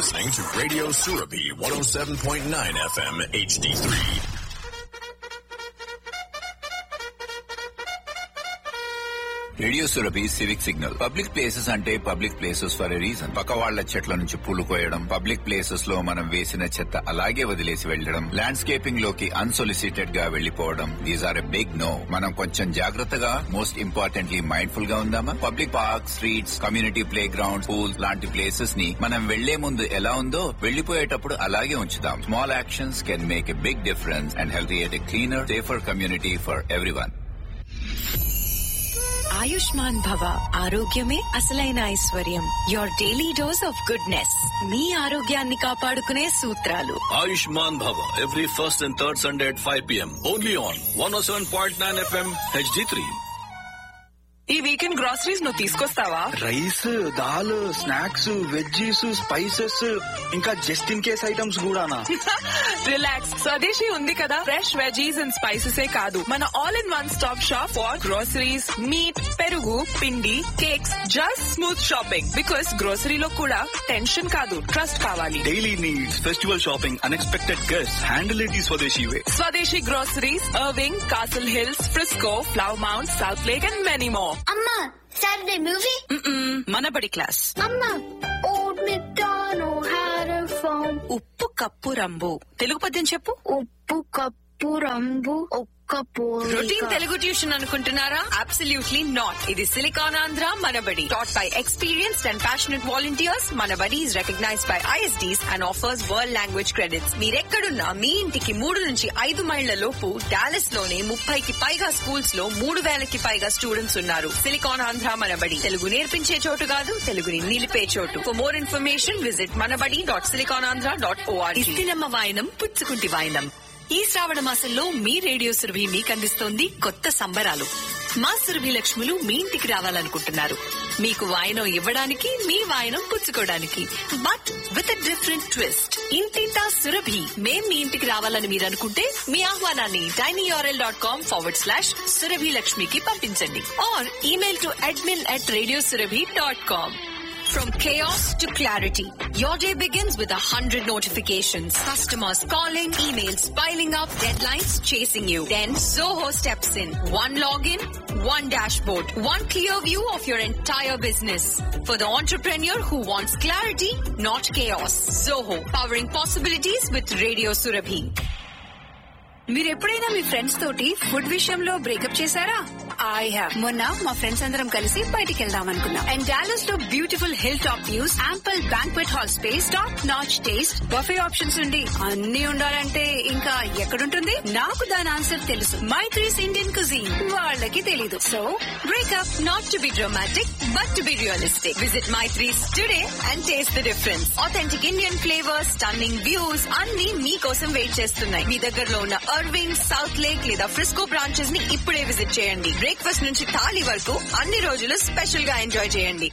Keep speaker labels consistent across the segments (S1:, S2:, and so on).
S1: listening to Radio Surabi 107.9 FM HD3.
S2: Radio Surabhi civic signal public places అంటే public places for a reason పక్క వాళ్ల చెట్ల నుంచి పూలు కోయడం పబ్లిక్ ప్లేసెస్ లో మనం వేసిన చెత్త అలాగే వదిలేసి వెళ్లడం ల్యాండ్స్కేపింగ్ లోకి అన్సొలిసిటెడ్ గా వెళ్లిపోవడం these are a big no మనం కొంచెం జాగ్రత్తగా మోస్ట్ ఇంపార్టెంట్లీ మైండ్ఫుల్ గా ఉందామా public park streets community playground pool లాంటి ప్లేసెస్ ని మనం వెళ్లే ముందు ఎలా ఉందో వెళ్లిపోయేటప్పుడు అలాగే ఉంచుదాం small actions can make a big difference and health at a cleaner safer community for everyone
S3: ఆయుష్మాన్ భవ ఆరోగ్యమే అసలైన ఐశ్వర్యం your daily dose of goodness మీ ఆరోగ్యాన్ని కాపాడుకునే సూత్రాలు
S4: Ayushman Bhava every first and third Sunday at 5 p.m. Only on 107.9 FM HD3.
S5: ఈ వీకెండ్ గ్రాసరీస్ నువ్వు తీసుకొస్తావా
S6: rice dal snacks veggies spices ఇంకా జస్ట్ ఇన్ కేస్ ఐటమ్స్ కూడానా
S5: రిలాక్స్ స్వదేశీ ఉంది కదా ఫ్రెష్ వెజీస్ అండ్ స్పైసెస్ ఏ కాదు మన all in one stop shop for groceries meat పెరుగు పిండి cakes just smooth shopping because గ్రోసరీలో కూడా టెన్షన్ కాదు ట్రస్ట్ కావాలి
S6: daily needs festival shopping unexpected guest handle it ఈ Swadeshi way
S5: Swadeshi groceries Irving Castle Hills Frisco Flower Mound Southlake and many more
S7: Amma, Saturday movie?
S5: Manabadi class
S7: Amma, Old MacDonald had a farm.
S3: ఉప్పు కప్పు రంబు తెలుగు పద్యం చెప్పు
S7: ఉప్పు కప్పు రంబు ఒక్క
S3: రొటీన్ తెలుగు ట్యూషన్ అనుకుంటున్నారా అబ్సల్యూట్లీ నాట్ ఇది Silicon Andhra Manabadi taught by experienced and passionate volunteers Manabadi is recognized by ISDs and offers world language credits మీరెక్కడున్నా మీ ఇంటికి మూడు నుంచి ఐదు మైళ్ల లోపు డాలస్ లోనే ముప్పైకి పైగా స్కూల్స్ లో మూడు వేలకి పైగా స్టూడెంట్స్ ఉన్నారు సిలికాన్ ఆంధ్ర మనబడి తెలుగు నేర్పించే చోటు కాదు తెలుగుని నిలిపే చోటు for more information visit Manabadi dot Silicon Andhra dot OR ఇస్తినమ్మ వాయనం పుచ్చుకుంటి వాయనం ఈ శ్రావణ మాసంలో మీ రేడియో సురభి మీకు అందిస్తోంది కొత్త సంబరాలు మా సురభి లక్ష్ములు మీ ఇంటికి రావాలనుకుంటున్నారు మీకు వాయనం ఇవ్వడానికి మీ వాయనం పుచ్చుకోవడానికి బట్ విత్ డిఫరెంట్ ట్విస్ట్ ఇంటింటా సురభి మేం మీ ఇంటికి రావాలని మీరు అనుకుంటే మీ ఆహ్వానాన్ని tinyurl dot com forward slash Surabhi లక్ష్మికి పంపించండి or email to admin at radio Surabhi dot com From chaos to clarity, your day begins with a hundred notifications. Customers calling, emails piling up, deadlines chasing you. Then Zoho steps in. One login, one dashboard, one clear view of your entire business. For the entrepreneur who wants clarity, not chaos. Zoho, powering possibilities with Radio Surabhi. మీరు ఎప్పుడైనా మీ friends తోటి food విషయంలో breakup చేశారా I have మొన్న మా friends అందరం కలిసి బయటికి వెళ్దాం అనుకున్నాం అండ్ డాలస్ లో beautiful hilltop views ample banquet hall space top notch taste buffet options ఉండి అన్ని ఉండాలంటే ఇంకా ఎక్కడుంటుంది నాకు దాని ఆన్సర్ తెలుసు మై త్రీస్ ఇండియన్ కుజీన్ వాళ్ళకి తెలీదు so breakup not to be dramatic but to be realistic visit my threes today and taste the difference authentic Indian flavours stunning views అన్ని మీకోసం వెయిట్ చేస్తున్నాయి మీ దగ్గరలో ఉన్న అర్వింగ్ సౌత్ లేక్ లేదా Frisco branches ని ఇప్పుడే విజిట్ చేయండి బ్రేక్ఫాస్ట్ నుంచి థాలీ వరకు అన్ని రోజులు స్పెషల్ గా ఎంజాయ్ చేయండి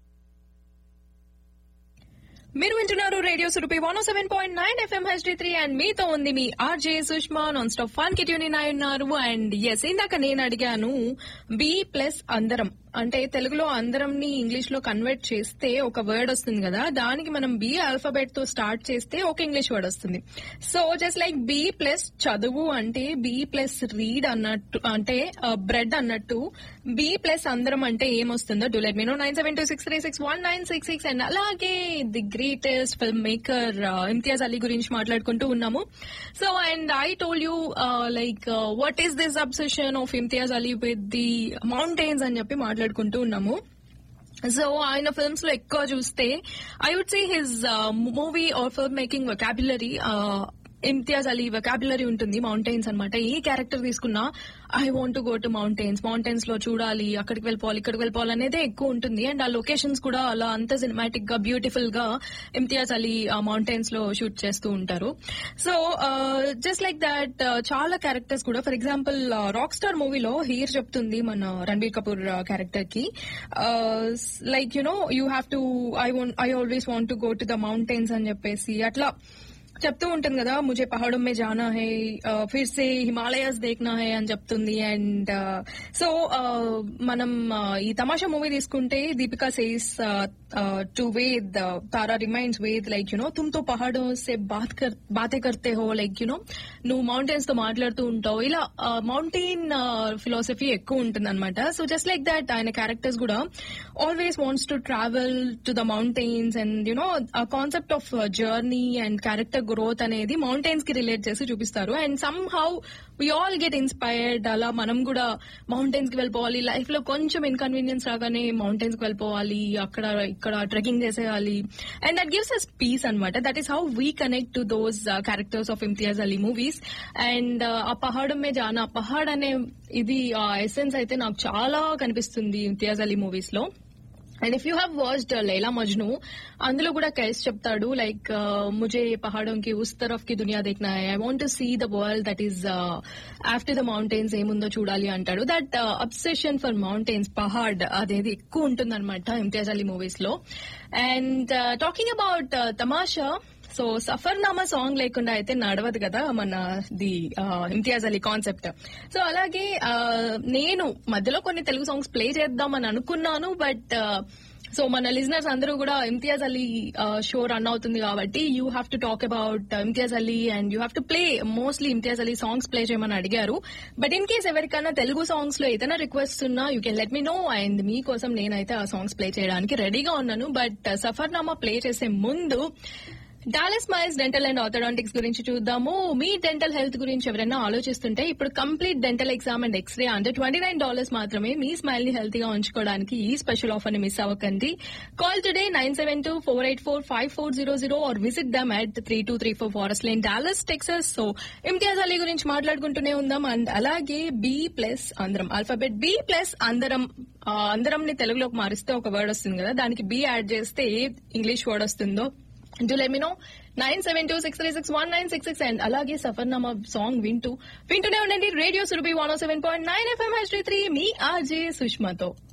S8: మీరు వింటున్నారు radio Surabhi one seven point nine FM HD three and మీతో ఉంది మీ RJ Sushma non stop fun కి ట్యూన్ అయి ఉన్నారు అండ్ ఎస్ ఇందాక నేను అడిగాను బి ప్లస్ అందరం అంటే తెలుగులో అందరం ని ఇంగ్లీష్ లో కన్వర్ట్ చేస్తే ఒక వర్డ్ వస్తుంది కదా దానికి మనం బి ఆల్ఫాబెట్ తో స్టార్ట్ చేస్తే ఒక ఇంగ్లీష్ వర్డ్ వస్తుంది so just like B plus చదువు అంటే బి ప్లస్ రీడ్ అన్నట్టు అంటే బ్రెడ్ అన్నట్టు బి ప్లస్ అందరం అంటే ఏమొస్తుందో do let me know nine seven two six three six one nine six six and అలాగే the greatest film maker Imtiaz Ali గురించి మాట్లాడుకుంటూ ఉన్నాము so and I told you like what is this obsession of Imtiaz Ali with the mountains అని చెప్పి మాట్లాడుకుంటూ ఉన్నాము so ఆయన films లో ఎక్కువ చూస్తే I would say his movie or film making vocabulary Imtiaz Ali vocabulary ఉంటుంది మౌంటైన్స్ అన్నమాట ఏ క్యారెక్టర్ తీసుకున్నా I want go to mountains mountains లో చూడాలి అక్కడికి వెళ్ళిపోవాలి ఇక్కడికి వెళ్ళిపోవాలి అనేది ఎక్కువ ఉంటుంది అండ్ ఆ లొకేషన్స్ కూడా అలా అంత సినిమాటిక్ గా బ్యూటిఫుల్ గా ఇమ్తియాజ్ అలీ ఆ మౌంటైన్స్ లో షూట్ చేస్తూ ఉంటారు సో జస్ట్ లైక్ దాట్ చాలా క్యారెక్టర్స్ కూడా ఫర్ ఎగ్జాంపుల్ రాక్ స్టార్ మూవీలో హీర్ చెప్తుంది మన రణబీర్ కపూర్ క్యారెక్టర్ కి like you know you have to I want I always want to go to the mountains అని చెప్పేసి అట్లా చెప్తూ ఉంటుంది కదా ముజే పహాడం మే జానా హై ఆ, ఫిర్ సే హిమాలయాస్ దేఖ్నా హై అని చెప్తుంది అండ్ సో మనం ఆ, ఈ తమాషా మూవీ తీసుకుంటే Deepika says to Ved Tara reminds Ved like you know తుమ్ తో పహాడో సే బాత్ కర్ బాతే కర్తే హో లైక్ యునో నువ్వు మౌంటైన్స్ తో మాట్లాడుతూ ఉంటావు ఇలా మౌంటైన్ ఫిలాసఫీ ఎక్కువ ఉంటుంది అనమాట సో జస్ట్ లైక్ దట్ ఆయన క్యారెక్టర్స్ కూడా always wants to travel to the mountains and you know ఆ concept of journey and character growth అనేది మౌంటైన్స్ కి రిలేట్ చేసి చూపిస్తారు and somehow we all get inspired అలా మనం కూడా మౌంటైన్స్ కి వెళ్ళిపోవాలి లైఫ్ లో కొంచెం ఇన్కన్వీనియన్స్ రాగానే మౌంటైన్స్ కి వెళ్ళిపోవాలి అక్కడ ఇక్కడ ట్రెకింగ్ చేసేయాలి and that gives us peace అనమాట that is how we connect to those characters of Imtiaz Ali movies and ఆ పహాడం మే జానా పహాడ్ అనే ఇది ఆ ఎసెన్స్ అయితే నాకు చాలా కనిపిస్తుంది ఇమ్తియాజ్ అలీ మూవీస్ లో and if you have watched Laila Majnu అందులో కూడా కైస్ చెప్తాడు లైక్ ముజే పహాడం కి ఉస్ తరఫ్ కి దునియా దేఖ్నా I want to see the world that is after the mountains ఏముందో చూడాలి అంటాడు దట్ అబ్సెషన్ ఫర్ మౌంటైన్స్ పహాడ్ అదేది ఎక్కువ ఉంటుంది అనమాట ఇమ్తియాజ్ అలీ మూవీస్ లో and talking about Tamasha so Safarnama song లేకుండా అయితే నడవదు కదా మన ది ఇమ్తియాజ్ అలీ కాన్సెప్ట్ సో అలాగే ఆ, నేను మధ్యలో కొన్ని తెలుగు సాంగ్స్ ప్లే చేద్దామని అనుకున్నాను బట్ సో మన లిజనర్స్ అందరూ కూడా ఇమ్తియాజ్ అలీ షో రన్ అవుతుంది కాబట్టి you have to talk about Imtiaz Ali and you have to play mostly Imtiaz Ali songs play చేయమని అడిగారు బట్ ఇన్ కేస్ ఎవరికైనా తెలుగు సాంగ్స్ లో ఏదైనా రిక్వెస్ట్ ఉన్నా you can let me know and మీకోసం నేనైతే ఆ సాంగ్స్ ప్లే చేయడానికి రెడీగా ఉన్నాను బట్ సఫర్నామా ప్లే చేసే ముందు Dallas Miles Dental and Orthodontics గురించి చూద్దాము మీ డెంటల్ హెల్త్ గురించి ఎవరైనా ఆలోచిస్తుంటే ఇప్పుడు complete dental exam and x-ray అంటే ట్వంటీ నైన్ డాలర్స్ మాత్రమే మీ స్మైల్ ని హెల్తీగా ఉంచుకోవడానికి ఈ స్పెషల్ ఆఫర్ ని మిస్ అవ్వకండి call today nine seven two four eight four five four zero zero or visit them at three two three four Forest Lane Dallas Texas so Imtiaz Ali గురించి మాట్లాడుకుంటూనే ఉందాం అండ్ అలాగే బి ప్లస్ అందరం alphabet B plus అందరం ఆ, అందరం ని తెలుగులోకి మారిస్తే ఒక వర్డ్ వస్తుంది కదా దానికి బి యాడ్ చేస్తే ఏ ఇంగ్లీష్ వర్డ్ వస్తుందో do let me know nine seven two six three six one nine six six and అలాగే సఫర్నామా సాంగ్ వింటూ వింటూనే ఉండండి radio Surabhi one seven point nine FM H three మీ ఆర్జే సుష్మాతో